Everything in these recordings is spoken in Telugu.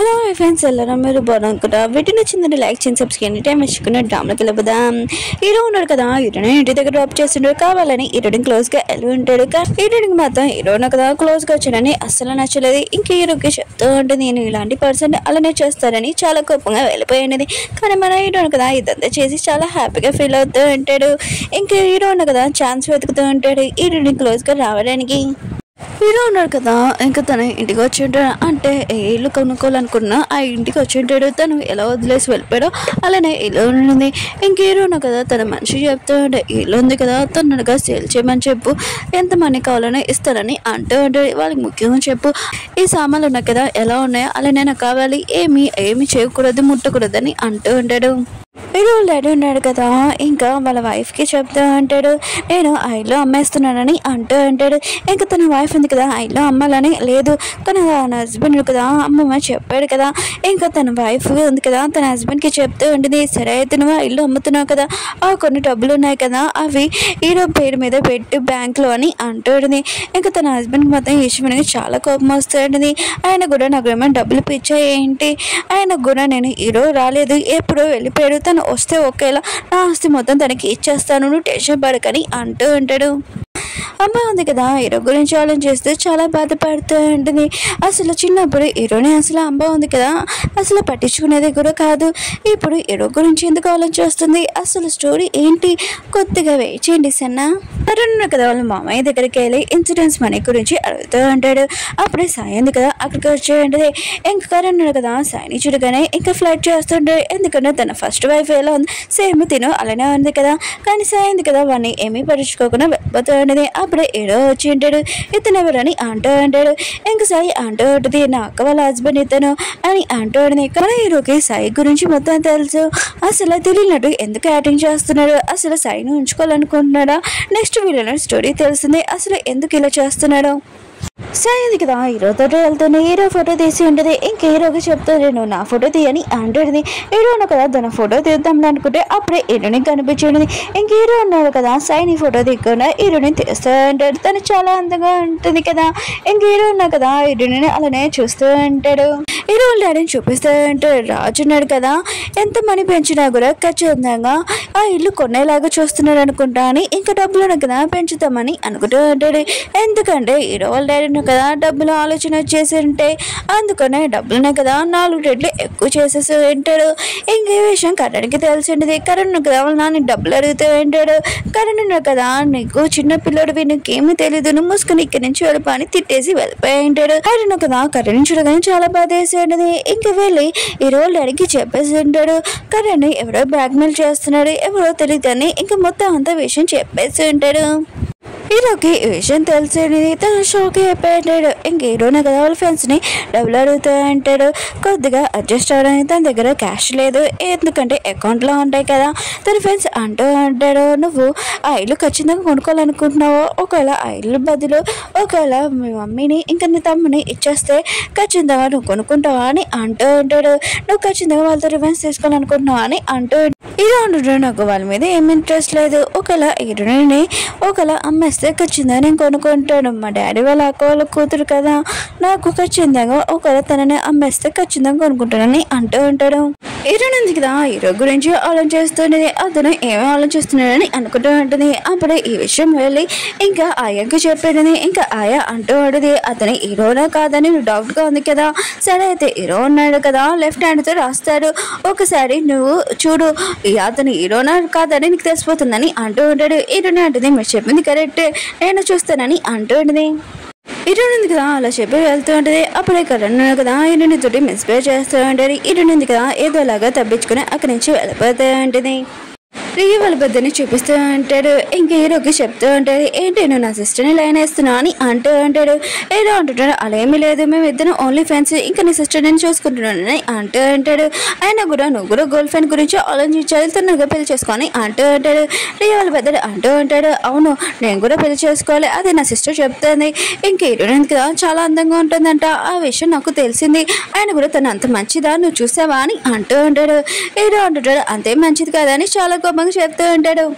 హలో మై ఫ్రెండ్స్ ಎಲ್ಲರೂ మీరు బాగున్నాను వీటి నచ్చిందని లైక్ చేయండి సబ్స్క్రైబ్ టైం వేసుకున్న డ్రామాకి వెళ్ళిపోదాం హీరో ఉన్నాడు కదా హీరోని ఇంటి దగ్గర డ్రాప్ చేస్తుంటాడు కావాలని హీరోని క్లోజ్ గా వెళ్ళి ఉంటాడు హీరోనికి మాత్రం హీరోని కదా క్లోజ్ గా వచ్చాడని అస్సలు నచ్చలేదు ఇంకా హీరోకి చెప్తూ ఉంటే నేను ఇలాంటి పర్సన్ అలానే చేస్తానని చాలా కోపంగా వెళ్ళిపోయినది కానీ మన హీరోని కదా ఇదంతా చేసి చాలా హ్యాపీగా ఫీల్ అవుతూ ఉంటాడు ఇంకా హీరో ఉన్న కదా ఛాన్స్ వెతుకుతూ ఉంటాడు హీరోని క్లోజ్ గా రావడానికి హీరో ఉన్నాడు కదా ఇంకా తన ఇంటికి వచ్చి ఉంటాడు అంటే ఏ ఇల్లు కొనుక్కోవాలనుకున్నా ఆ ఇంటికి వచ్చి ఉంటాడు తను ఎలా వదిలేసి వెళ్ళిపోయాడో అలానే ఇల్లు ఉంది ఇంక హీరో ఉన్నాడు కదా తన మనిషి చెప్తూ ఉంటే ఇల్లు ఉంది కదా తొందరగా సేల్ చేయమని చెప్పు ఎంత మనీ కావాలని ఇస్తానని అంటూ ఉంటాడు వాళ్ళకి ముఖ్యంగా చెప్పు ఈ సామాన్లు ఉన్నాయి కదా ఎలా ఉన్నాయో అలానే నాకు కావాలి ఏమి ఏమి చేయకూడదు ముట్టకూడదని అంటూ ఉంటాడు హీరో డాడీ ఉన్నాడు కదా ఇంకా వాళ్ళ వైఫ్కి చెప్తూ అంటాడు నేను ఆ ఇల్లు అమ్మేస్తున్నానని అంటూ అంటాడు ఇంకా తన వైఫ్ ఉంది కదా ఆ ఇల్లు అమ్మాలని లేదు కానీ తన హస్బెండ్ కదా అమ్మమ్మ చెప్పాడు కదా ఇంకా తన వైఫ్ ఉంది కదా తన హస్బెండ్కి చెప్తూ ఉంటుంది సరే అయితే నువ్వు ఆ ఇల్లు అమ్ముతున్నావు కదా ఆ కొన్ని డబ్బులు ఉన్నాయి కదా అవి హీరో పేరు మీద పెట్టు బ్యాంక్లో అని అంటుంది ఇంకా తన హస్బెండ్ మాత్రం ఈశ్వరునికి చాలా కోపం వస్తుంది ఆయన కూడా నాకు ఏమైనా డబ్బులు పిచ్చా ఏంటి ఆయన కూడా నేను హీరో రాలేదు ఎప్పుడో వెళ్ళిపోయాడు తను వస్తే ఒకేలా నా ఆస్తి మొత్తం తనకి ఇచ్చేస్తాను నువ్వు టెన్షన్ పడకని అంటూ ఉంటాడు అమ్మ ఉంది కదా హీరో గురించి ఆలోచిస్తూ చాలా బాధపడుతూ ఉంటుంది అసలు చిన్నప్పుడు హీరోని అసలు అమ్మ ఉంది కదా అసలు పట్టించుకునేది కూడా కాదు ఇప్పుడు హీరో గురించి ఎందుకు ఆలోచిస్తుంది అసలు స్టోరీ ఏంటి కొద్దిగా వెయిట్ చేయండి సన్న అరుణ్ కదా వాళ్ళ మామయ్య దగ్గరికి వెళ్ళి ఇన్సూరెన్స్ మనీ గురించి అడుగుతూ ఉంటాడు అప్పుడే సాయి ఉంది కదా అక్కడికి వచ్చేయండి ఇంకా కరణ్ ఉన్నాడు కదా సాయిని చూడగానే ఇంకా ఫ్లైట్ చేస్తుంటాడు ఎందుకంటే తన ఫస్ట్ వైఫ్ ఎలా ఉంది సేమ్ తిను అలానే ఉంది కదా కానీ సాయి ఉంది కదా వాడిని ఏమీ పట్టించుకోకుండా వెళ్ళిపోతూ ఉండేది అప్పుడే ఏడో వచ్చి ఉంటాడు ఇతను ఎవరని అంటూ అంటాడు ఇంకా సాయి అంటూ ఉంటుంది నా అక్క వాళ్ళ హస్బెండ్ ఇతను అని అంటూ ఉంటుంది కానీ హీరోకి సాయి గురించి మొత్తం తెలుసు అసలు తెలియనట్టు ఎందుకు యాక్టింగ్ చేస్తున్నాడు అసలు సాయిని ఉంచుకోవాలనుకుంటున్నాడా నెక్స్ట్ వీళ్ళ స్టోరీ తెలిసింది అసలు ఎందుకు ఇలా చేస్తున్నాడు సాయింది కదా హీరోతో వెళ్తుంది హీరో ఫోటో తీసి ఉంటుంది ఇంక హీరోకి చెప్తుంది నువ్వు నా ఫోటో తీయని అంటుంది హీరో ఉన్నాడు కదా తన ఫోటో తీద్దాం అనుకుంటే అప్పుడే హీరోని కనిపించింది ఇంక హీరో ఉన్నాడు కదా సాయిని ఫోటో తీయకుండా హీరోని తీస్తూ ఉంటాడు తను చాలా అందంగా ఉంటుంది కదా ఇంక హీరో ఉన్నాడు కదా హీరోని అలానే చూస్తూ ఉంటాడు హీరో డాడీని చూపిస్తూ ఉంటాడు రాజు ఉన్నాడు కదా ఎంత మనీ పెంచినా కూడా ఖచ్చితంగా ఆ ఇల్లు కొనేలాగా చూస్తున్నాడు అనుకుంటా అని ఇంకా డబ్బులు ఉన్నాయి కదా పెంచుతామని అనుకుంటూ ఉంటాడు ఎందుకంటే హీరో వాళ్ళ డాడీ ఉన్నాడు కదా డబ్బులు ఆలోచన చేసి ఉంటే అందుకనే డబ్బులునే కదా నాలుగు రెట్లు ఎక్కువ చేసేసి ఉంటాడు ఇంకే విషయం కరణ్కి తెలిసింది కరణ్ ఉన్నాడు కదా వాళ్ళ నాన్న డబ్బులు అడుగుతూ ఉంటాడు కరణ్ ఉన్నాడు కదా నీకు చిన్న పిల్లడివి నీకేమీ తెలియదు నువ్వు మూసుకుని ఇక్కడి నుంచి వెళ్ళిపో అని తిట్టేసి వెళ్ళిపోయి ఉంటాడు కరణ్ కదా కరణ్ చూడగానే చాలా బాధ వేసి ఉంటుంది ఇంకా వెళ్ళి ఈ రోజు డాడీకి చెప్పేసి ఉంటాడు కరణ్ ఎవరో బ్లాక్మెయిల్ చేస్తున్నాడు ఎవరో తెలియదని ఇంకా మొత్తం అంతా విషయం చెప్పేసి ఉంటాడు హీరోకి ఈ విషయం తెలిసింది తను షాక్ అయిపోయాడు ఇంక హీరోనే కదా వాళ్ళ ఫ్రెండ్స్ని డబ్బులు అడుగుతూ అంటాడు కొద్దిగా అడ్జస్ట్ అవ్వడానికి తన దగ్గర క్యాష్ లేదు ఎందుకంటే అకౌంట్లో ఉంటాయి కదా తన ఫ్రెండ్స్ అంటూ అంటాడు నువ్వు ఆ ఇల్లు ఖచ్చితంగా కొనుక్కోవాలనుకుంటున్నావు ఒకవేళ ఆ ఇల్లు బదులు ఒకవేళ మీ మమ్మీని ఇంకా నీ తమ్ముని ఇచ్చేస్తే ఖచ్చితంగా నువ్వు కొనుక్కుంటావా అని అంటూ ఉంటాడు నువ్వు ఖచ్చితంగా వాళ్ళతో రివెన్స్ తీసుకోవాలనుకుంటున్నావా అని అంటూ హీరో అంటుంటాడు నాకు వాళ్ళ మీద ఏం ఇంట్రెస్ట్ లేదు ఒకవేళ హీరోని ఒకవేళ అమ్మేస్తే ఖచ్చితంగా నేను కొనుక్కుంటాను మా డాడీ వాళ్ళ అక్క వాళ్ళ కూతురు కదా నాకు ఖచ్చితంగా ఒకవేళ తనని అమ్మేస్తే ఖచ్చితంగా కొనుక్కుంటానని అంటూ ఉంటాడు హీరోని ఉంది కదా హీరో గురించి ఆలోచిస్తుండేది అతను ఏమో ఆలోచిస్తున్నాడని అనుకుంటూ ఉంటుంది అప్పుడే ఈ విషయం వెళ్ళి ఇంకా ఆయాకి చెప్పేది ఇంకా ఆయా అంటూ ఉంటుంది అతని హీరోనా కాదని డౌట్ గా ఉంది కదా సరే అయితే హీరో ఉన్నాడు కదా లెఫ్ట్ హ్యాండ్ తో రాస్తాడు ఒకసారి నువ్వు చూడు ఈ అతను హీరోనా కాదని నీకు తెలిసిపోతుందని అంటూ ఉంటాడు హీరోనే అంటుంది మీరు చెప్పింది కరెక్ట్ నేను చూస్తానని అంటూ ఉంటుంది హీరోయిన్ ఉంది కదా అలా చెప్పి వెళ్తూ ఉంటుంది అప్పుడే కరణ్ ఉన్నాడు కదా హీరోయిన్ తోటి మిస్బేర్ చేస్తూ ఉంటాడు హీరోయిన్ ఉంది కదా ఏదోలాగా తప్పించుకుని అక్కడి నుంచి వెళ్ళిపోతూ ఉంటుంది రిగి వాళ్ళ బద్దని చూపిస్తూ అంటాడు ఇంక హీరోకి చెప్తూ ఉంటాడు ఏంటి నువ్వు నా సిస్టర్ని లైన్ వేస్తున్నావు అని అంటూ అంటాడు ఏదో అంటుంటాడు అలా ఏమీ లేదు మేము ఇద్దరం ఓన్లీ ఫ్రెండ్స్ ఇంకా నీ సిస్టర్ నేను చూసుకుంటున్నానని అంటూ అంటాడు అయినా కూడా నువ్వు కూడా గర్ల్ ఫ్రెండ్ గురించి ఆలోచించాలి తొందరగా పెళ్లి చేసుకొని అంటూ అంటాడు రిగి వాళ్ళ పెద్దడు అంటూ అంటాడు అవును నేను కూడా పెళ్లి చేసుకోవాలి అదే నా సిస్టర్ చెప్తుంది ఇంక హీరోయిన్ కదా చాలా అందంగా ఉంటుందంట ఆ విషయం నాకు తెలిసింది ఆయన కూడా తను అంత మంచిదా నువ్వు చూసావా అని అంటూ ఉంటాడు హీరో అంటుంటాడు అంతే మంచిది కాదని చాలా కోపంగా చెప్తూ ఉంటాడు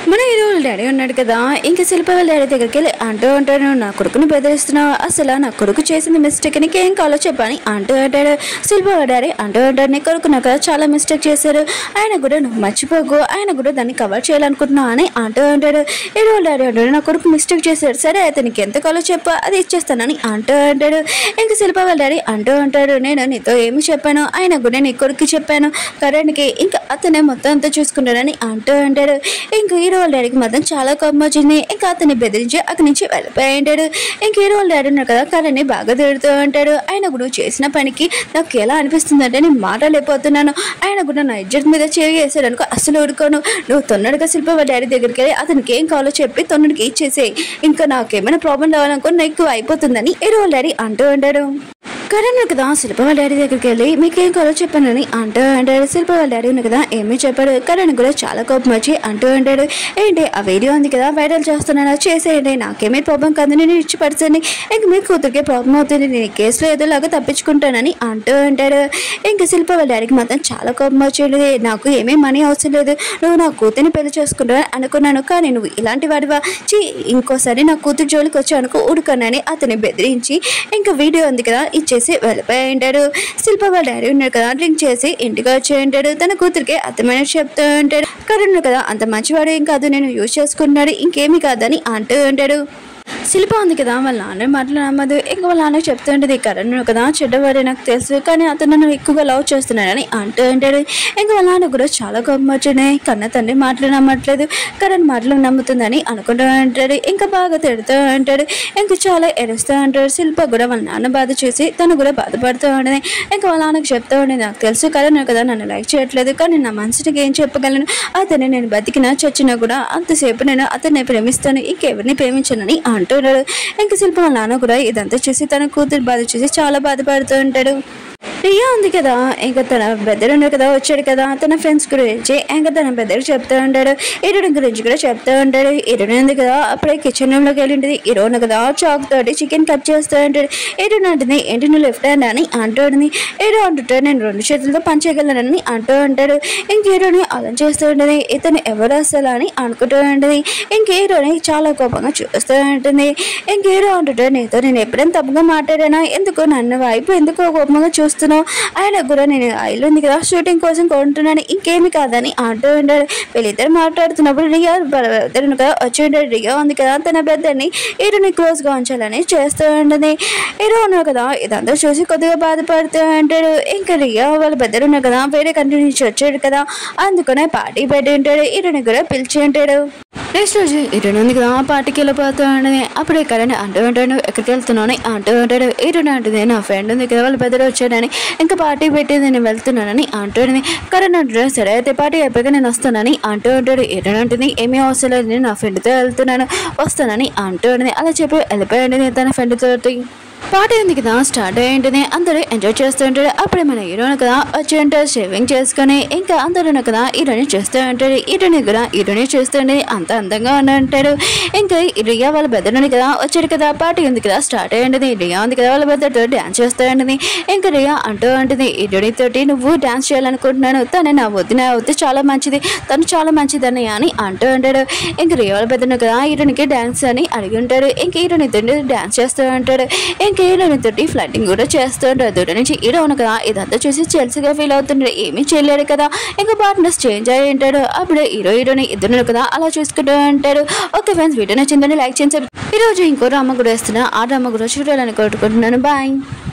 మన హీరో వాళ్ళ డాడీ ఉన్నాడు కదా ఇంకా శిల్ప వాళ్ళ డాడీ దగ్గరికి వెళ్ళి అంటూ ఉంటాడు నా కొడుకుని బెదిరిస్తున్నావు అసలు నా కొడుకు చేసిన మిస్టేక్ నీకు ఏం కావాలో చెప్పని అంటూ అంటాడు శిల్ప వాళ్ళ డాడీ అంటూ ఉంటాడు నీ కొడుకు నాకు చాలా మిస్టేక్ చేశారు ఆయన కూడా నువ్వు మర్చిపోకు ఆయన కూడా దాన్ని కవర్ చేయాలనుకుంటున్నావు అని అంటూ ఉంటాడు హీరో వాళ్ళ డాడీ అంటాడు నా కొడుకు మిస్టేక్ చేశాడు సరే అయితే నీకు ఎంత కావాలో చెప్పు అది ఇచ్చేస్తానని అంటూ అంటాడు ఇంకా శిల్ప వాళ్ళ డాడీ అంటూ ఉంటాడు నేను నీతో ఏమి చెప్పాను ఆయన కూడా నీ కొడుకు చెప్పాను కరెంట్కి ఇంకా అతనే మొత్తం అంతా చూసుకుంటాడని అంటూ అంటాడు ఇంకా హీరో వాళ్ళ డాడీకి మాత్రం చాలా కోపం వచ్చింది ఇంకా అతన్ని బెదిరించి అక్కడి నుంచి వెళ్ళిపోయి ఉంటాడు ఇంకా హీరో వాళ్ళ డాడీ ఉన్నారు కదా కరణ్ని బాగా తిడుతూ ఉంటాడు ఆయన కూడా నువ్వు చేసిన పనికి నాకు ఎలా అనిపిస్తుంది అంటే నేను మాట్లాడలేకపోతున్నాను ఆయన కూడా నా ఇజ్జత్ మీద చేయి వేసాడు అనుకో అసలు ఊరుకోను నువ్వు తొన్నడుగా శిల్ప వాళ్ళ డాడీ దగ్గరికి వెళ్ళి అతనికి ఏం కావాలో చెప్పి తొన్నడికి ఇచ్చేసేయి ఇంకా నాకేమైనా ప్రాబ్లం రావాలనుకో నాకు అయిపోతుందని హీరో వాళ్ళ డాడీ అంటూ ఉంటాడు కరణ్ కదా శిల్ప వాళ్ళ డాడీ దగ్గరికి వెళ్ళి మీకేం కావాలో చెప్పానని అంటూ అంటాడు శిల్ప వాళ్ళ డాడీ ఉంది కదా ఏమీ చెప్పాడు కరణ్ కూడా చాలా కోపం వచ్చి అంటూ అంటాడు ఏంటి ఆ వీడియో ఉంది కదా వైరల్ చేస్తున్నాను చేసేయండి నాకేమీ ప్రాబ్లం కాదు నేను ఇచ్చి పడుతుంది ఇంక మీ కూతురికే ప్రాబ్లం అవుతుంది నేను ఈ కేసులో ఏదోలాగా తప్పించుకుంటానని అంటూ అంటాడు ఇంక శిల్ప వాళ్ళ డాడీకి మాత్రం చాలా కోపం వచ్చేది నాకు ఏమీ మనీ అవసరం లేదు నువ్వు నా కూతురిని పెళ్లి చేసుకుంటావని అనుకున్నాను కానీ నువ్వు ఇలాంటి వాడివా చీ ఇంకోసారి నా కూతురు జోలికి వచ్చి అనుకో ఊడుకోనని అతన్ని బెదిరించి ఇంకా వీడియో ఉంది కదా ఇచ్చేసి వెళ్ళిపోయి ఉంటాడు శిల్ప వాళ్ళ డాడీ ఉన్నాడు కదా డ్రింక్ చేసి ఇంటికి వచ్చి ఉంటాడు తన కూతురికి అర్థమైన చెప్తూ ఉంటాడు కరణ్ కదా అంత మంచివాడు ఏం కాదు నేను యూజ్ చేసుకున్నాడు ఇంకేమీ కాదని అంటూ ఉంటాడు శిల్ప ఉంది కదా వాళ్ళ నాన్న మాటలు నమ్మదు ఇంకా వాళ్ళ నాన్న చెప్తూ ఉంటుంది కరణ్ కదా చెడ్డవాడే నాకు తెలుసు కానీ అతను నన్ను ఎక్కువగా లవ్ చేస్తున్నాడని అంటూ ఉంటాడు ఇంకా వాళ్ళ నాన్న కూడా చాలా కోపం వచ్చినాయి కన్న తండ్రి మాటలు నమ్మట్లేదు కరణ్ మాటలు నమ్ముతుందని అనుకుంటూ ఉంటాడు ఇంకా బాగా తిడుతూ ఉంటాడు ఇంకా చాలా ఎరుస్తూ ఉంటాడు శిల్ప కూడా వాళ్ళ నాన్న బాధ చూసి తను కూడా బాధపడుతూ ఉండేది ఇంకా వాళ్ళ నాన్నకు చెప్తూ ఉండేది నాకు తెలుసు కరణ్ కదా నన్ను లైక్ చేయట్లేదు కానీ నా మనసుకి ఏం చెప్పగలను అతన్ని నేను బతికినా చచ్చినా కూడా అంతసేపు నేను అతన్ని ప్రేమిస్తాను ఇంకెవరిని ప్రేమించనని అంటున్నాడు ఇంకా శిల్ప వాళ్ళ నాన్న కూడా ఇదంతా చూసి తన కూతురు బాధ చూసి చాలా బాధపడుతూ ఉంటాడు రియా ఉంది కదా ఇంకా తన బెదర్ ఉన్నాడు కదా వచ్చాడు కదా తన ఫ్రెండ్స్ గురించి ఇంకా తన బెదర్ చెప్తూ ఉంటాడు ఇరుడు గురించి కూడా చెప్తూ ఉంటాడు ఇరుడు ఉంది కదా అప్పుడే కిచెన్ రూమ్లోకి వెళ్ళి ఉంటుంది ఇరుడు కదా చాక్ తోటి చికెన్ కట్ చేస్తూ ఉంటాడు ఇరుడు అంటుంది ఏంటి నువ్వు లెఫ్ట్ హ్యాండ్ అని అంటూ ఉంటుంది ఇరు అంటుంటాడు నేను రెండు చేతులతో పని చేయగలనని అంటూ ఉంటాడు ఇంక హీరోని అలా చేస్తూ ఉంటుంది ఇతను ఎవరు అసలు అని అనుకుంటూ ఉంటుంది ఇంక హీరోని చాలా కోపంగా చూస్తూ ఉంటుంది ఇంక హీరో అంటుంటాడు నీతో నేను ఎప్పుడైనా తప్పుగా మాట్లాడానా ఎందుకు నన్ను వైపు ఎందుకు కోపంగా చూస్తున్నావు ఆయన కూడా నేను ఆయిల్ ఉంది కదా షూటింగ్ కోసం కొంటున్నాను ఇంకేమి కాదని అంటూ ఉంటాడు వీళ్ళిద్దరు మాట్లాడుతున్నప్పుడు రియా ఇద్దరు కదా వచ్చి ఉంటాడు రియా ఉంది కదా తన పెద్దని హీరోని క్లోజ్గా ఉంచాలని చేస్తూ ఉంటుంది హీరో ఉన్నాడు కదా ఇదంతా చూసి కొద్దిగా బాధపడుతూ ఉంటాడు ఇంకా రియా వాళ్ళ పెద్దలు ఉన్నారు కదా వేరే కంట్రీ నుంచి వచ్చాడు కదా అందుకనే పార్టీ పెట్టి ఉంటాడు హీరోని కూడా పిలిచి ఉంటాడు నెక్స్ట్ రోజు హీరోన్ ఉంది కదా పార్టీకి వెళ్ళిపోతూ ఉండదు అప్పుడు ఎక్కడని అంటూ ఉంటాడు ఎక్కడికి వెళ్తున్నావు అని అంటూ ఉంటాడు హీరోని అంటుంది నా ఫ్రెండ్ ఉంది కదా వాళ్ళ పెద్దలు వచ్చాడని ఇంకా పార్టీ పెట్టి నేను వెళ్తున్నానని అంటుంది కరణ్ అంటాడు సరే అయితే పార్టీ అయిపోయాక నేను వస్తానని అంటూ ఉంటాడు హీరోన్ అంటుంది ఏమీ అవసరం లేదు నేను నా ఫ్రెండ్తో వెళ్తున్నాను వస్తానని అంటూ ఉంటుంది అలా చెప్పి వెళ్ళిపోయాడు తన ఫ్రెండ్ తోటి పాట ఉంది కదా స్టార్ట్ అయ్యింటనే అందరూ ఎంజాయ్ చేస్తూ ఉంటాడు అప్పుడే మన హీరోని కదా వచ్చి ఉంటాడు షేవింగ్ చేసుకొని ఇంకా అందరూ కదా హీరోని చేస్తూ ఉంటాడు హీరోని కూడా హీరోని చేస్తుండే అంత అందంగా ఉన్న ఉంటాడు ఇంకా రియా వాళ్ళ బెదరుని కదా వచ్చాడు కదా పార్టీ ఉంది కదా స్టార్ట్ అయ్యింది రియా ఉంది కదా వాళ్ళ బెదర్తో డ్యాన్స్ చేస్తూ ఉంటుంది ఇంకా రియా అంటూ ఉంటుంది హీరోని తోటి నువ్వు డ్యాన్స్ చేయాలనుకుంటున్నాను తను నా వద్దిన వద్దు చాలా మంచిది తను చాలా మంచిదని అని అంటూ ఉంటాడు ఇంకా రియా వాళ్ళ బెదరుని కదా హీరోనికి డ్యాన్స్ అని అడిగి ఉంటాడు ఇంకా హీరోని తోటి డ్యాన్స్ చేస్తూ ఉంటాడు ఇంకా హీరోని తోటి ఫ్లటింగ్ కూడా చేస్తూ ఉంటాడు దూరం నుంచి హీరో అవును కదా ఇదంతా చూసి చెల్సిగా ఫీల్ అవుతుంటాడు ఏమీ చేయలేడు కదా ఇంకా పార్ట్నర్స్ చేంజ్ అయ్యి ఉంటాడు అప్పుడు హీరో హీరోని ఇద్దరు కదా అలా చూసుకుంటూ ఉంటాడు ఓకే ఫ్రెండ్స్ వీడియో నచ్చిందని లైక్ చేయండి ఈ రోజు ఇంకో రామ కూడా వేస్తున్నా ఆ రామ కూడా చూడాలని కోరుకుంటున్నాను బాయ్